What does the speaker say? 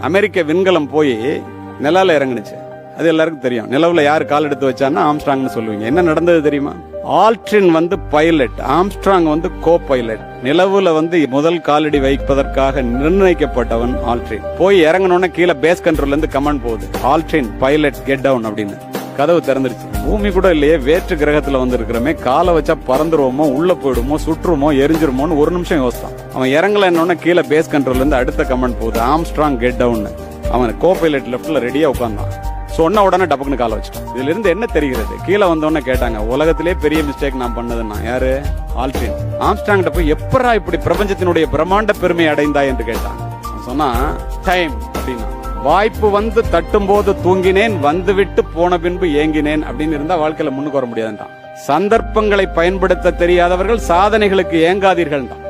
அமெரிக்க விண்கலம் போய் நிலால இறங்குனுச்சு அது எல்லாருக்கும் தெரியும் நிலவுல யார் கால் எடுத்து வச்சான்னா ஆம்ஸ்ட்ராங்னு சொல்லுவீங்க என்ன நடந்தது தெரியுமா ஆல்ட்ரின் வந்து பைலட் ஆம்ஸ்ட்ராங் வந்து கோ பைலட் நிலவுல வந்து முதல் காலடி வைப்பதற்காக நிர்ணயிக்கப்பட்டவன் ஆல்ட்ரின் போய் இறங்கணும்னா கீழே பேஸ் கண்ட்ரோல்ல இருந்து கமெண்ட் போகுது ஆல்ட்ரின் பைலட் கெட் டவுன் அப்படின்னு கதவு திறந்துருச்சு பூமி கூட இல்லையே வேற்று கிரகத்துல வந்து இருக்கிறமே காலை வச்சா பறந்துருவோமோ உள்ள போயிடுமோ சுற்றுமோ எரிஞ்சிருமோன்னு ஒரு நிமிஷம் யோசித்தான் அவன் இறங்கலன்னொன்னே கீழே பேஸ் கண்ட்ரோல்ல இருந்து அடுத்த கமெண்ட் போகுது ஆம்ஸ்ட்ராங் கெட் டவுன் அவன் கோ பைலட் லெஃப்ட்ல ரெடியா உட்கார்ந்தான் சொன்ன உடனே டபக்குன்னு காலை வச்சுட்டான் இதுல இருந்து என்ன தெரிகிறது கீழே வந்தோடனே கேட்டாங்க உலகத்திலே பெரிய மிஸ்டேக் நான் பண்ணதுன்னா யாரு ஆல்ட்ரின் ஆம்ஸ்ட்ராங் போய் எப்பரா இப்படி பிரபஞ்சத்தினுடைய பிரம்மாண்ட பெருமை அடைந்தா என்று கேட்டான் அவன் சொன்னா டைம் அப்படின்னா வாய்ப்பு வந்து தட்டும் போது தூங்கினேன் வந்துவிட்டு போன பின்பு ஏங்கினேன் அப்படின்னு இருந்தா வாழ்க்கையில முன்னுக்கு வர முடியாதுன்றான் சந்தர்ப்பங்களை பயன்படுத்த தெரியாதவர்கள் சாதனைகளுக்கு ஏங்காதீர்கள் தான்